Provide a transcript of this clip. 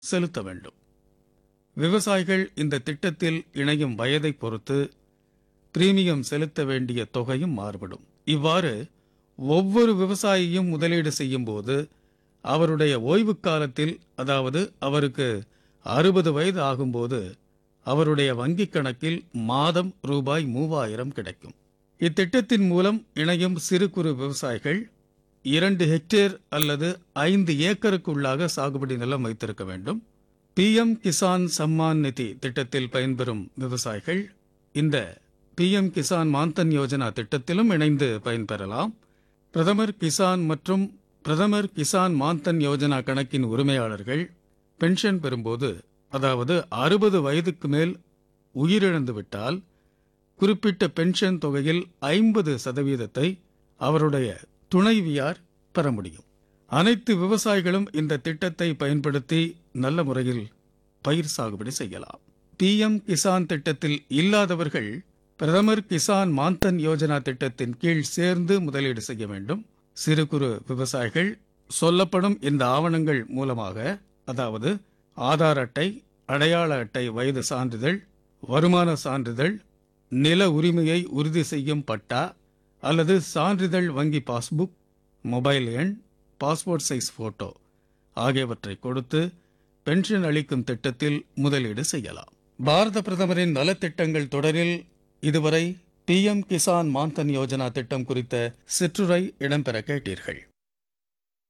செலுத்த வேண்டும் விவசாயிகள் இந்த திட்டத்தில் இணையும் வயதை பொறுத்து பிரீமியம் செலுத்த வேண்டிய தொகையும் மாறுபடும் இவ்வாறு ஒவ்வொரு விவசாயியும் முதலீடு செய்யும் போது அவருடைய ஓய்வு காலத்தில் அதாவது அவருக்கு அறுபது வயது ஆகும்போது அவருடைய வங்கிக் கணக்கில் மாதம் ரூபாய் மூவாயிரம் கிடைக்கும் இத்திட்டத்தின் மூலம் இணையும் சிறு குறு விவசாயிகள் இரண்டு ஹெக்டேர் அல்லது ஐந்து ஏக்கருக்குள்ளாக சாகுபடி நிலம் வைத்திருக்க வேண்டும் பிஎம் கிசான் சம்மான் நிதி திட்டத்தில் பயன்பெறும் விவசாயிகள் இந்த பிஎம் கிசான் மான்தன் யோஜனா திட்டத்திலும் இணைந்து பயன்பெறலாம் பிரதமர் கிசான் மற்றும் பிரதமர் கிசான் மான்தன் யோஜனா கணக்கின் உரிமையாளர்கள் பென்ஷன் பெறும்போது அதாவது அறுபது வயதுக்கு மேல் உயிரிழந்து விட்டால் குறிப்பிட்ட பென்ஷன் தொகையில் ஐம்பது சதவீதத்தை அவருடைய துணைவியார் பெற முடியும் அனைத்து விவசாயிகளும் இந்த திட்டத்தை பயன்படுத்தி நல்ல முறையில் பயிர் சாகுபடி செய்யலாம் பிஎம் கிசான் திட்டத்தில் இல்லாதவர்கள் பிரதமர் கிசான் மான்தன் யோஜனா திட்டத்தின் கீழ் சேர்ந்து முதலீடு செய்ய வேண்டும் சிறு குறு விவசாயிகள் சொல்லப்படும் இந்த ஆவணங்கள் மூலமாக அதாவது ஆதார் அட்டை அடையாள அட்டை வயது சான்றிதழ் வருமான சான்றிதழ் நில உரிமையை உறுதி செய்யும் பட்டா அல்லது சான்றிதழ் வங்கி பாஸ்புக் மொபைல் எண் பாஸ்போர்ட் சைஸ் போட்டோ ஆகியவற்றை கொடுத்து பென்ஷன் அளிக்கும் திட்டத்தில் முதலீடு செய்யலாம் பாரத பிரதமரின் நலத்திட்டங்கள் தொடரில் இதுவரை பிஎம் கிசான் மான்தன் யோஜனா திட்டம் குறித்த சிற்றுரை இடம்பெற கேட்டீர்கள்